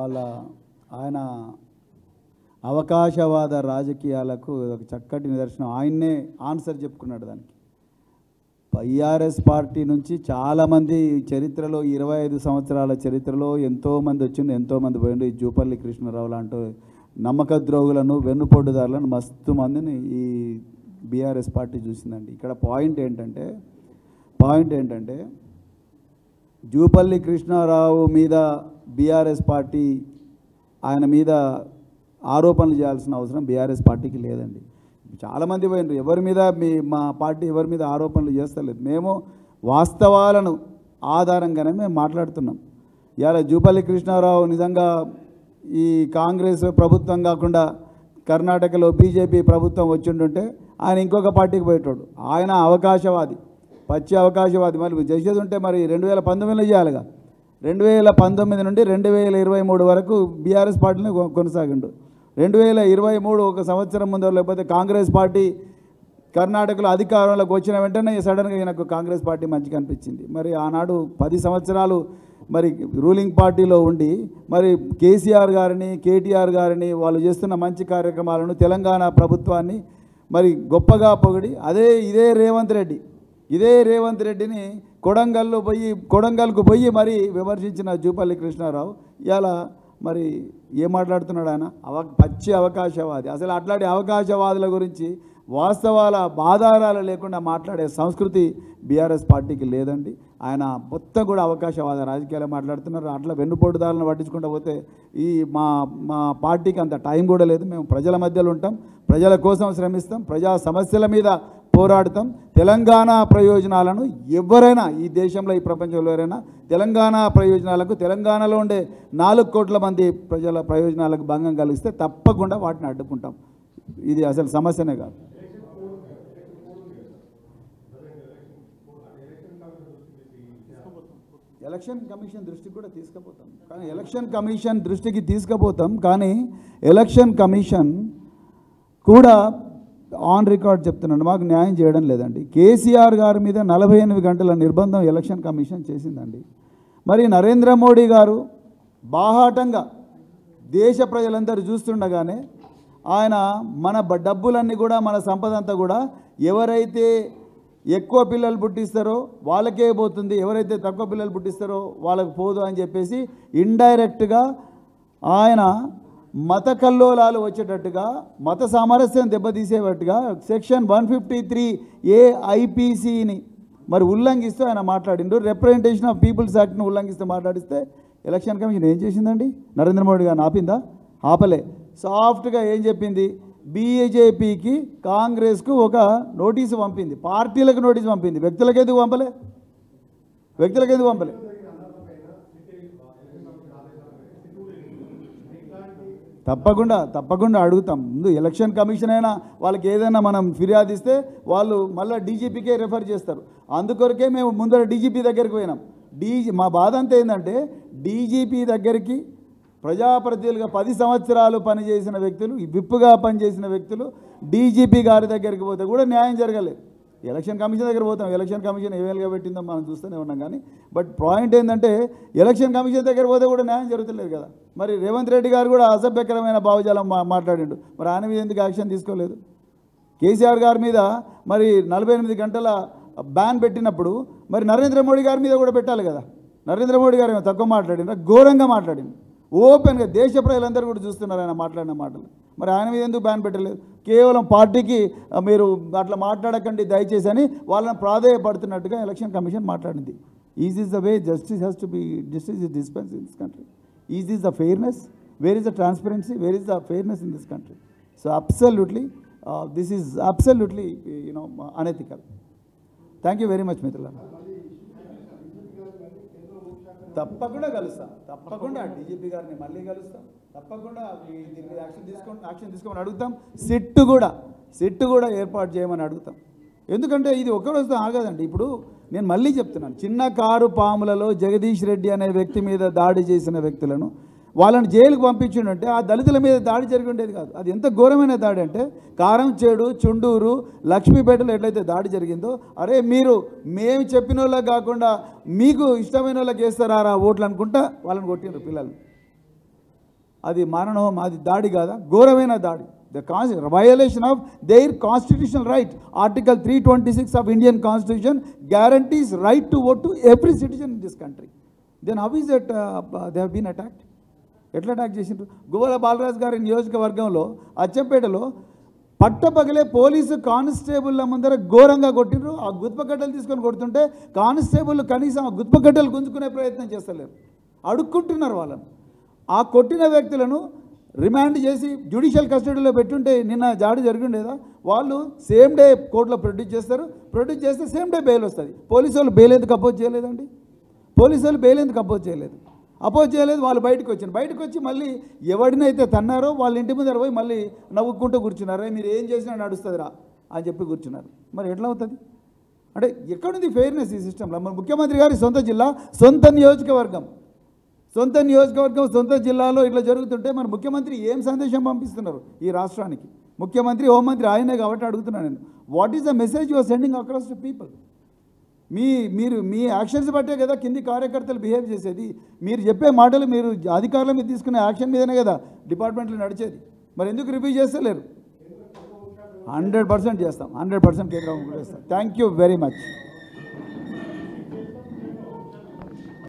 వాళ్ళ ఆయన అవకాశవాద రాజకీయాలకు ఒక చక్కటి నిదర్శనం ఆయన్నే ఆన్సర్ చెప్పుకున్నాడు దానికి ఐఆర్ఎస్ పార్టీ నుంచి చాలామంది చరిత్రలో ఇరవై ఐదు సంవత్సరాల చరిత్రలో ఎంతోమంది వచ్చిండు ఎంతోమంది పోయిండు ఈ జూపల్లి కృష్ణారావు లాంటి నమ్మక ద్రోగులను వెన్నుపోటుదారులను మస్తు మందిని ఈ బీఆర్ఎస్ పార్టీ చూసిందండి ఇక్కడ పాయింట్ ఏంటంటే పాయింట్ ఏంటంటే జూపల్లి కృష్ణారావు మీద బీఆర్ఎస్ పార్టీ ఆయన మీద ఆరోపణలు చేయాల్సిన అవసరం బీఆర్ఎస్ పార్టీకి లేదండి చాలామంది పోయినారు ఎవరి మీద మీ మా పార్టీ ఎవరి మీద ఆరోపణలు చేస్తలేదు మేము వాస్తవాలను ఆధారంగానే మేము మాట్లాడుతున్నాం ఇవాళ జూపల్లి కృష్ణారావు నిజంగా ఈ కాంగ్రెస్ ప్రభుత్వం కాకుండా కర్ణాటకలో బీజేపీ ప్రభుత్వం వచ్చిండుంటే ఆయన ఇంకొక పార్టీకి పోయేటోడు ఆయన అవకాశవాది పచ్చి అవకాశవాది మరి చేసేది ఉంటే మరి రెండు వేల పంతొమ్మిదిలో చేయాలిగా రెండు వేల పంతొమ్మిది నుండి రెండు వేల ఇరవై మూడు వరకు బీఆర్ఎస్ పార్టీని కొ- కొనసాగిండు రెండు వేల ఇరవై మూడు ఒక సంవత్సరం ముందు లేకపోతే కాంగ్రెస్ పార్టీ కర్ణాటకలో అధికారంలోకి వచ్చిన వెంటనే సడన్గా ఈయనకు కాంగ్రెస్ పార్టీ మంచిగా అనిపించింది మరి ఆనాడు పది సంవత్సరాలు మరి రూలింగ్ పార్టీలో ఉండి మరి కేసీఆర్ గారిని కేటీఆర్ గారిని వాళ్ళు చేస్తున్న మంచి కార్యక్రమాలను తెలంగాణ ప్రభుత్వాన్ని మరి గొప్పగా పొగిడి అదే ఇదే రేవంత్ రెడ్డి ఇదే రేవంత్ రెడ్డిని కొడంగల్లో పోయి కొడంగల్కు పోయి మరి విమర్శించిన జూపల్లి కృష్ణారావు ఇలా మరి ఏం మాట్లాడుతున్నాడు ఆయన అవ పచ్చి అవకాశవాది అసలు అట్లాంటి అవకాశవాదుల గురించి వాస్తవాల ఆధారాలు లేకుండా మాట్లాడే సంస్కృతి బీఆర్ఎస్ పార్టీకి లేదండి ఆయన మొత్తం కూడా అవకాశవాద రాజకీయాలు మాట్లాడుతున్నారు అట్లా వెన్నుపోటుదారులను పట్టించుకుంటూ పోతే ఈ మా మా పార్టీకి అంత టైం కూడా లేదు మేము ప్రజల మధ్యలో ఉంటాం ప్రజల కోసం శ్రమిస్తాం ప్రజా సమస్యల మీద పోరాడతాం తెలంగాణ ప్రయోజనాలను ఎవరైనా ఈ దేశంలో ఈ ప్రపంచంలో ఎవరైనా తెలంగాణ ప్రయోజనాలకు తెలంగాణలో ఉండే నాలుగు కోట్ల మంది ప్రజల ప్రయోజనాలకు భంగం కలిగిస్తే తప్పకుండా వాటిని అడ్డుకుంటాం ఇది అసలు సమస్యనే కాదు ఎలక్షన్ కమిషన్ దృష్టికి కూడా తీసుకుపోతాం కానీ ఎలక్షన్ కమిషన్ దృష్టికి తీసుకుపోతాం కానీ ఎలక్షన్ కమిషన్ కూడా ఆన్ రికార్డ్ చెప్తున్నాను మాకు న్యాయం చేయడం లేదండి కేసీఆర్ గారి మీద నలభై ఎనిమిది గంటల నిర్బంధం ఎలక్షన్ కమిషన్ చేసిందండి మరి నరేంద్ర మోడీ గారు బాహాటంగా దేశ ప్రజలందరూ చూస్తుండగానే ఆయన మన బ- డబ్బులన్నీ కూడా మన సంపద అంతా కూడా ఎవరైతే ఎక్కువ పిల్లలు పుట్టిస్తారో వాళ్ళకే పోతుంది ఎవరైతే తక్కువ పిల్లలు పుట్టిస్తారో వాళ్ళకి పోదు అని చెప్పేసి ఇండైరెక్ట్గా ఆయన మత కల్లోలాలు వచ్చేటట్టుగా మత సామరస్యం దెబ్బతీసేటట్టుగా section one fifty three A ఐపీసీని మరి ఉల్లంఘిస్తూ ఆయన మాట్లాడిండు రిప్రజెంటేషన్ ఆఫ్ పీపుల్స్ యాక్ట్ను ఉల్లంఘిస్తూ మాట్లాడిస్తే ఎలక్షన్ కమిషన్ ఏం చేసిందండి నరేంద్ర మోడీ గారిని ఆపిందా ఆపలే సాఫ్ట్గా ఏం చెప్పింది బీజేపీకి కాంగ్రెస్కు ఒక నోటీసు పంపింది పార్టీలకు నోటీసు పంపింది వ్యక్తులకు ఎందుకు పంపలే వ్యక్తులకు ఎందుకు పంపలే తప్పకుండా తప్పకుండా అడుగుతాం ముందు ఎలక్షన్ కమిషన్ అయినా వాళ్ళకి ఏదైనా మనం ఫిర్యాదు ఇస్తే వాళ్ళు మళ్ళీ డీజీపీకే రెఫర్ చేస్తారు అందుకొరకే మేము ముందర డీజీపీ దగ్గరికి పోయినాం డీజీ మా బాధ అంతా ఏంటంటే డీజీపీ దగ్గరికి ప్రజాప్రతినిధులుగా పది సంవత్సరాలు పనిచేసిన వ్యక్తులు విప్పుగా పనిచేసిన వ్యక్తులు డీజీపీ గారి దగ్గరికి పోతే కూడా న్యాయం జరగలేదు ఎలక్షన్ కమిషన్ దగ్గర పోతాం ఎలక్షన్ కమిషన్ ఏ వేలుగా పెట్టిందో మనం చూస్తూనే ఉన్నాం కానీ బట్ పాయింట్ ఏంటంటే ఎలక్షన్ కమిషన్ దగ్గర పోతే కూడా న్యాయం జరుగుతలేదు కదా మరి రేవంత్ రెడ్డి గారు కూడా అసభ్యకరమైన భావజాలం మా మాట్లాడిండు మరి ఆయన మీద ఎందుకు యాక్షన్ తీసుకోలేదు కేసీఆర్ గారి మీద మరి నలభై ఎనిమిది గంటల బ్యాన్ పెట్టినప్పుడు మరి నరేంద్ర మోడీ గారి మీద కూడా పెట్టాలి కదా నరేంద్ర మోడీ గారు ఏమో తక్కువ మాట్లాడిన ఘోరంగా మాట్లాడింది ఓపెన్గా దేశ ప్రజలందరూ కూడా చూస్తున్నారు ఆయన మాట్లాడిన మాటలు మరి ఆయన మీద ఎందుకు బ్యాన్ పెట్టలేదు కేవలం పార్టీకి ఆ, మీరు అట్లా మాట్లాడకండి దయచేసి అని వాళ్ళని ప్రాధేయపడుతున్నట్టుగా ఎలక్షన్ కమిషన్ మాట్లాడింది is is the way justice has to be justice is dispense in this country is is the fairness where is the transparency where is the fairness in this country so absolutely this is absolutely you know unethical thank you very much మిత్రులారా తప్పకుండా కలుస్తాం తప్పకుండా DGP గారిని మళ్ళీ కలుస్తాం తప్పకుండా ఈ- దీని మీద యాక్షన్ తీసుకోండి యాక్షన్ తీసుకోమని అడుగుతాం సిట్ కూడా సిట్ కూడా ఏర్పాటు చేయమని అడుగుతాం ఎందుకంటే ఇది ఒక్క రోజుతో ఆగదండి ఇప్పుడు నేను మళ్ళీ చెప్తున్నాను చిన్న కారు పాములలో జగదీష్ రెడ్డి అనే వ్యక్తి మీద దాడి చేసిన వ్యక్తులను వాళ్ళని జైలుకు పంపించిండంటే ఆ దళితుల మీద దాడి జరిగి ఉండేది కాదు అది ఎంత ఘోరమైన దాడి అంటే కారంచేడు చుండూరు లక్ష్మీపేటలో ఎట్లయితే దాడి జరిగిందో అరే మీరు మేము చెప్పిన వాళ్ళకి కాకుండా మీకు ఇష్టమైన వాళ్ళకి వేస్తారా రా ఓట్లు అనుకుంటా వాళ్ళని కొట్టిండ్రు పిల్లలు అది మరణం అది దాడి కాదా ఘోరమైన దాడి the cons violation of their constitutional right article three twenty six of Indian constitution guarantees right to vote to every citizen in this country then how is that they have been attacked ఎట్లా attack చేసిండ్రు గువ్వల బాలరాజు గారి నియోజకవర్గంలో అచ్చంపేటలో పట్టపగలే police కానిస్టేబుల్ల ముందర ఘోరంగా కొట్టిండ్రు ఆ గుత్పకట్టలు తీసుకొని కొడుతుంటే కానిస్టేబుల్ కనీసం ఆ గుత్పకట్టలు గుంజుకునే ప్రయత్నం చేస్తలేరు అడుక్కుంటున్నారు వాళ్ళని ఆ కొట్టిన వ్యక్తులను రిమాండ్ చేసి జ్యుడిషియల్ కస్టడీలో పెట్టుంటే నిన్న జాడి జరిగిండేదా వాళ్ళు సేమ్ డే కోర్టులో ప్రొడ్యూస్ చేస్తారు ప్రొడ్యూస్ చేస్తే సేమ్ డే బెయిల్ వస్తుంది పోలీసు వాళ్ళు బెయిల్ ఎందుకు అపోజ్ చేయలేదండి పోలీసు వాళ్ళు బెయిల్ ఎందుకు అపోజ్ చేయలేదు అపోజ్ చేయలేదు వాళ్ళు బయటకు వచ్చారు బయటకు వచ్చి మళ్ళీ ఎవడినైతే తన్నారో వాళ్ళ ఇంటి ముందర పోయి మళ్ళీ నవ్వుకుంటూ కూర్చున్నారు "ఏ, మీరు ఏం చేసినా నడుస్తుందిరా అని చెప్పి కూర్చున్నారు మరి ఎట్లా అవుతుంది అంటే ఎక్కడుంది ఫెయిర్నెస్ ఈ సిస్టంలో మన ముఖ్యమంత్రి గారి సొంత జిల్లా సొంత నియోజకవర్గం సొంత నియోజకవర్గం సొంత జిల్లాలో ఇట్లా జరుగుతుంటే మన ముఖ్యమంత్రి ఏం సందేశం పంపిస్తున్నారు ఈ రాష్ట్రానికి ముఖ్యమంత్రి హోంమంత్రి ఆయనే కాబట్టి అడుగుతున్నాను నేను what is the message your sending across to people మీ మీరు మీ యాక్షన్స్ బట్టే కదా కింది కార్యకర్తలు బిహేవ్ చేసేది మీరు చెప్పే మాటలు మీరు అధికారుల మీద తీసుకునే యాక్షన్ మీదనే కదా డిపార్ట్మెంట్లు నడిచేది మరి ఎందుకు రివ్యూ చేస్తలేరు హండ్రెడ్ పర్సెంట్ చేస్తాం హండ్రెడ్ పర్సెంట్ కేంద్రం చేస్తాం థ్యాంక్ యూ వెరీ మచ్